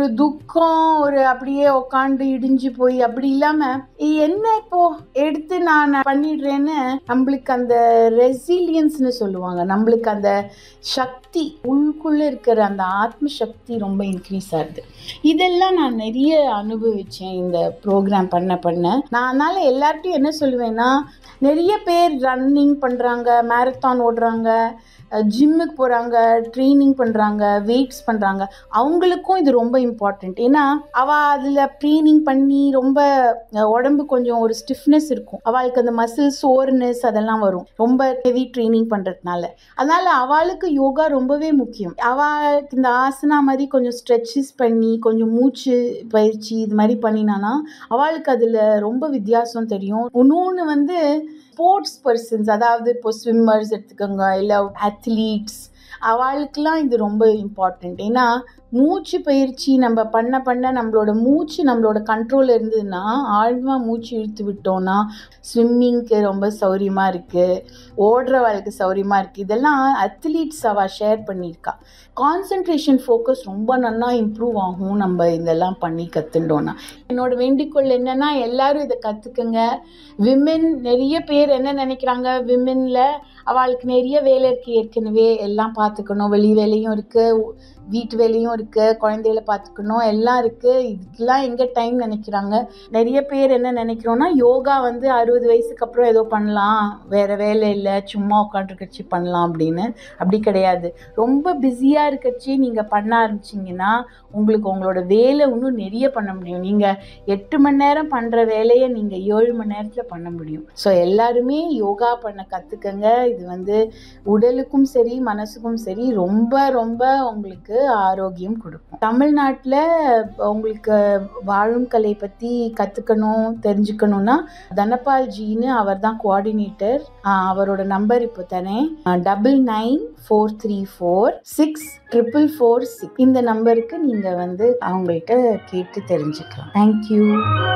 துக்கம் ஒரு அப்படியே உக்காந்து இடிஞ்சு போய் அப்படி இல்லாம என்ன இப்போ எடுத்து நான் பண்ணிடுறேன்னு நம்மளுக்கு அந்த ரெசிலியன்ஸ்னு சொல்லுவாங்க நம்மளுக்கு அந்த சக்தி உள்குள்ள இருக்கிற அந்த ஆத்ம சக்தி ரொம்ப இன்க்ரீஸ் ஆகுது இதெல்லாம் நான் நிறைய அனுபவிச்சேன் இந்த ப்ரோக்ராம் பண்ண பண்ண நான் அதனால எல்லார்ட்டையும் என்ன சொல்லுவேன்னா நிறைய பேர் ரன்னிங் பண்ணுறாங்க மேரத்தான் ஓடுறாங்க ஜிம்முக்கு போகிறாங்க ட்ரைனிங் பண்ணுறாங்க வெயிட்ஸ் பண்ணுறாங்க அவங்களுக்கும் இது ரொம்ப இம்பார்ட்டண்ட் ஏன்னா அவள் அதில் ட்ரைனிங் பண்ணி ரொம்ப அஹ், உடம்பு கொஞ்சம் ஒரு ஸ்டிஃப்னஸ் இருக்கும் அவளுக்கு அந்த மசில் சோர்னஸ் அதெல்லாம் வரும் ரொம்ப ஹெவி ட்ரைனிங் பண்ணுறதுனால அதனால அவளுக்கு யோகா ரொம்பவே முக்கியம் அவளுக்கு இந்த ஆசனா மாதிரி கொஞ்சம் ஸ்ட்ரெச்சஸ் பண்ணி கொஞ்சம் மூச்சு பயிற்சி இது மாதிரி பண்ணினானா அவளுக்கு அதில் ரொம்ப வித்தியாசம் தெரியும் இன்னொன்று வந்து ஸ்போர்ட்ஸ் பர்சன்ஸ் அதாவது இப்போ ஸ்விம்மர்ஸ் எடுத்துக்கோங்க இல்லை அத்லீட்ஸ் அவளுக்கெல்லாம் இது ரொம்ப இம்பார்ட்டண்ட் ஏன்னா மூச்சு பயிற்சி நம்ம பண்ண பண்ண நம்மளோட மூச்சு நம்மளோட கண்ட்ரோல் இருந்ததுன்னா ஆழ்வாக மூச்சு இழுத்து விட்டோம்னா ஸ்விம்மிங்க்கு ரொம்ப சௌரியமாக இருக்குது ஓடுறவளுக்கு சௌரியமாக இருக்குது இதெல்லாம் அத்லீட்ஸ் அவள் ஷேர் பண்ணியிருக்கா கான்சன்ட்ரேஷன் ஃபோக்கஸ் ரொம்ப நல்லா இம்ப்ரூவ் ஆகும் நம்ம இதெல்லாம் பண்ணி கற்றுட்டோன்னா என்னோட வேண்டிக்கோள் என்னன்னா எல்லாரும் இதை கற்றுக்குங்க விமென் நிறைய பேர் என்ன நினைக்கிறாங்க விமெனில் அவளுக்கு நிறைய வேலை இருக்குது ஏற்கனவே எல்லாம் பார்த்துக்கணும் வெளி வேலையும் இருக்குது வீட்டு வேலையும் இருக்குது குழந்தைகளை பார்த்துக்கணும் எல்லாம் இருக்குது இதுக்கெல்லாம் எங்கே டைம் நினைக்கிறாங்க நிறைய பேர் என்ன நினைக்கிறோன்னா யோகா வந்து அறுபது வயசுக்கு அப்புறம் ஏதோ பண்ணலாம் வேறு வேலை இல்லை சும்மா உட்காந்துருக்கச்சு பண்ணலாம் அப்படின்னு அப்படி கிடையாது ரொம்ப பிஸியாக இருக்கச்சு நீங்கள் பண்ண ஆரம்பிச்சிங்கன்னா உங்களுக்கு உங்களோட வேலை இன்னும் நிறைய பண்ண முடியும் நீங்கள் எட்டு மணி நேரம் பண்ணுற வேலையை நீங்கள் ஏழு மணி நேரத்தில் பண்ண முடியும் ஸோ எல்லாருமே யோகா பண்ண கற்றுக்கங்க இது வந்து உடலுக்கும் சரி மனசுக்கும் சரி ரொம்ப ரொம்ப உங்களுக்கு ஆரோக்கியம் கொடுக்கும் தமிழ்நாட்டில் உங்களுக்கு வாழும் கலை பற்றி கற்றுக்கணும் தெரிஞ்சுக்கணுன்னா தனபால் ஜின்னு அவர் தான் கோஆர்டினேட்டர் அவரோட நம்பர் இப்போ தானே double nine four three four six triple four six இந்த நம்பருக்கு நீங்கள் வந்து அவங்கள்ட்ட கேட்டு தெரிஞ்சுக்கலாம் தேங்க்யூ